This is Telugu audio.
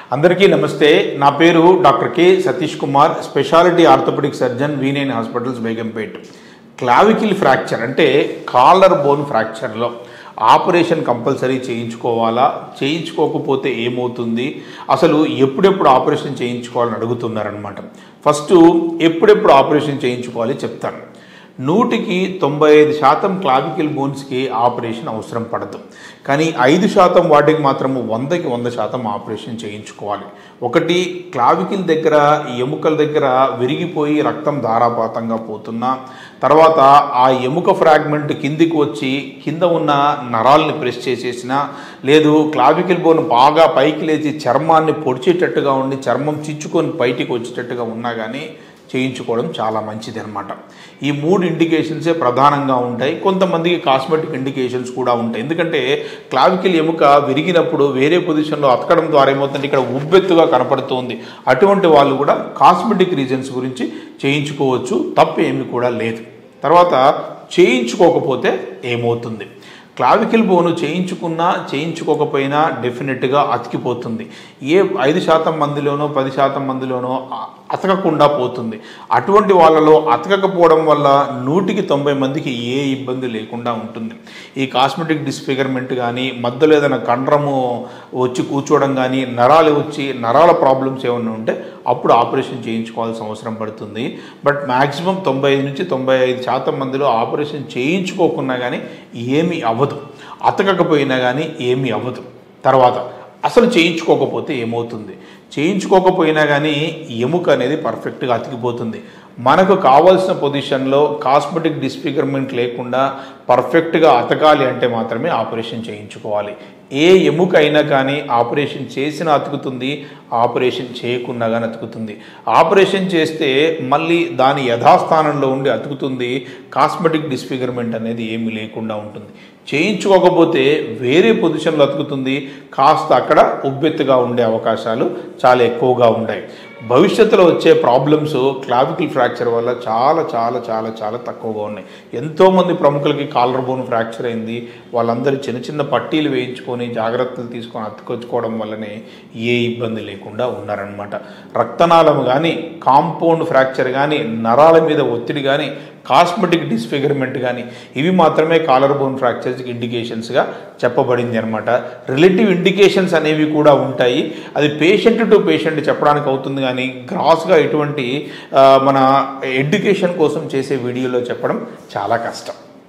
అందరికీ నమస్తే నా పేరు doctor K Satish Kumar speciality orthopaedic surgeon వీనైన్ హాస్పిటల్స్ బేగంపేట్ క్లావికిల్ ఫ్రాక్చర్ అంటే కాలర్ బోన్ ఫ్రాక్చర్లో ఆపరేషన్ కంపల్సరీ చేయించుకోవాలా చేయించుకోకపోతే ఏమవుతుంది అసలు ఎప్పుడెప్పుడు ఆపరేషన్ చేయించుకోవాలని అడుగుతున్నారనమాట ఫస్ట్ ఎప్పుడెప్పుడు ఆపరేషన్ చేయించుకోవాలి చెప్తాను నూటికి తొంభై ఐదు శాతం క్లావికల్ బోన్స్కి ఆపరేషన్ అవసరం పడదు కానీ ఐదు శాతం వాటికి మాత్రం వందకి వంద శాతం ఆపరేషన్ చేయించుకోవాలి ఒకటి క్లావికిల్ దగ్గర ఎముకల దగ్గర విరిగిపోయి రక్తం ధారాపాతంగా పోతున్నా తర్వాత ఆ ఎముక ఫ్రాగ్మెంట్ కిందికి వచ్చి కింద ఉన్న నరాల్ని ప్రెస్ చేసేసిన లేదు క్లావికిల్ బోన్ బాగా పైకి లేచి చర్మాన్ని పొడిచేటట్టుగా ఉండి చర్మం చిచ్చుకొని బయటికి వచ్చేటట్టుగా ఉన్నా కానీ చేయించుకోవడం చాలా మంచిది అనమాట ఈ మూడు ఇండికేషన్సే ప్రధానంగా ఉంటాయి కొంతమందికి కాస్మెటిక్ ఇండికేషన్స్ కూడా ఉంటాయి ఎందుకంటే క్లావికల్ ఎముక విరిగినప్పుడు వేరే పొజిషన్లో అతకడం ద్వారా ఏమవుతుంది ఇక్కడ ఉబ్బెత్తుగా కనపడుతుంది అటువంటి వాళ్ళు కూడా కాస్మెటిక్ రీజన్స్ గురించి చేయించుకోవచ్చు తప్పు ఏమి కూడా లేదు తర్వాత చేయించుకోకపోతే ఏమవుతుంది క్లావికిల్ బోను చేయించుకున్నా చేయించుకోకపోయినా డెఫినెట్గా అతికిపోతుంది ఏ ఐదు శాతం మందిలోనో పది శాతం మందిలోనో అ- అతకకుండా పోతుంది అటువంటి వాళ్ళలో అతకకపోవడం వల్ల నూటికి తొంభై మందికి ఏ ఇబ్బంది లేకుండా ఉంటుంది ఈ కాస్మెటిక్ డిస్ఫిగర్మెంట్ కానీ మధ్యలో ఏదైనా కండ్రము వచ్చి కూర్చోవడం కానీ నరాలు వచ్చి నరాల ప్రాబ్లమ్స్ ఏమైనా ఉంటే అప్పుడు ఆపరేషన్ చేయించుకోవాల్సిన అవసరం పడుతుంది బట్ మ్యాక్సిమం తొంభై ఐదు నుంచి తొంభై ఐదు శాతం మందిలో ఆపరేషన్ చేయించుకోకున్నా కానీ ఏమీ అవ్వదు అతకకపోయినా కానీ ఏమీ అవ్వదు తర్వాత అసలు చేయించుకోకపోతే ఏమవుతుంది చేయించుకోకపోయినా కానీ ఎముక అనేది పర్ఫెక్ట్గా అతికిపోతుంది మనకు కావాల్సిన పొజిషన్లో కాస్మెటిక్ డిస్ఫిగర్మెంట్ లేకుండా పర్ఫెక్ట్గా అతకాలి అంటే మాత్రమే ఆపరేషన్ చేయించుకోవాలి ఏ ఎముక అయినా కానీ ఆపరేషన్ చేసినా అతుకుతుంది ఆపరేషన్ చేయకుండా కానీ అతుకుతుంది ఆపరేషన్ చేస్తే మళ్ళీ దాని యథాస్థానంలో ఉండి అతుకుతుంది కాస్మెటిక్ డిస్ఫిగర్మెంట్ అనేది ఏమీ లేకుండా ఉంటుంది చేయించుకోకపోతే వేరే పొజిషన్లో అతుకుతుంది కాస్త అక్కడ ఉబ్బెత్తుగా ఉండే అవకాశాలు చాలా ఎక్కువగా ఉన్నాయి భవిష్యత్తులో వచ్చే ప్రాబ్లమ్స్ క్లావికల్ ఫ్రాక్చర్ వల్ల చాలా చాలా చాలా చాలా తక్కువగా ఉన్నాయి ఎంతోమంది ప్రముఖులకి కాలర్ బోన్ ఫ్రాక్చర్ అయింది వాళ్ళందరూ చిన్న చిన్న పట్టీలు వేయించుకొని జాగ్రత్తలు తీసుకొని అతుకొచ్చుకోవడం వల్లనే ఏ ఇబ్బంది లేకుండా ఉన్నారనమాట రక్తనాళం కానీ కాంపౌండ్ ఫ్రాక్చర్ కానీ నరాల మీద ఒత్తిడి కానీ కాస్మెటిక్ డిస్ఫిగర్మెంట్ కానీ ఇవి మాత్రమే కాలర్ బోన్ ఫ్రాక్చర్స్కి ఇండికేషన్స్గా చెప్పబడింది అనమాట రిలేటివ్ ఇండికేషన్స్ అనేవి కూడా ఉంటాయి అది పేషెంట్ టు పేషెంట్ చెప్పడానికి అవుతుంది కానీ గ్రాస్గా ఎటువంటి ఆ, మన ఎడ్యుకేషన్ కోసం చేసే వీడియోలో చెప్పడం చాలా కష్టం